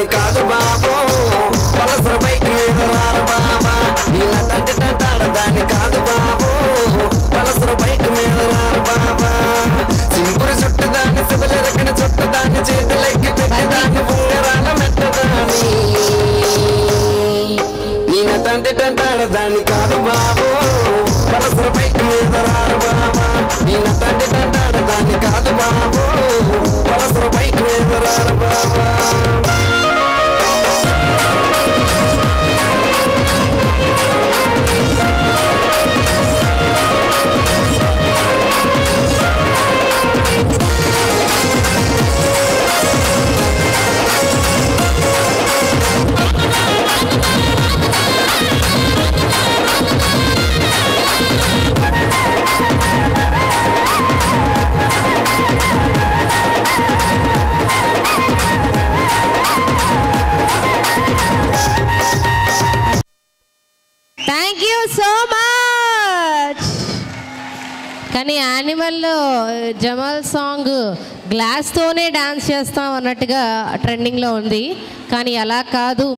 కాదు బాబు పలసర బైక్ మీద రారు బాబా ఇలా తండ్రి తంటాడదాన్ని కాదు బాబు పలసర బైక్ మీద రారు బాబా సింపురు చుట్టదాన్ని సిబిలెరకిన చుట్టదాన్ని చేతులెక్కి పెట్టేదాన్ని ఉంగరాల మెట్టదాన్ని ఈయన తండ్రి తంటాడదాన్ని కాదు బాబు పలసర బైక్ మీద రారు బాబా ఈయన తండ్రి తంటాడదాన్ని కాదు బాబు పలసర బైక్ మీద రారు బాబా థ్యాంక్ యూ సో మచ్ కానీ యానిమల్లో జమల్ సాంగ్ గ్లాస్తోనే డాన్స్ చేస్తాం అన్నట్టుగా ట్రెండింగ్లో ఉంది కానీ అలా కాదు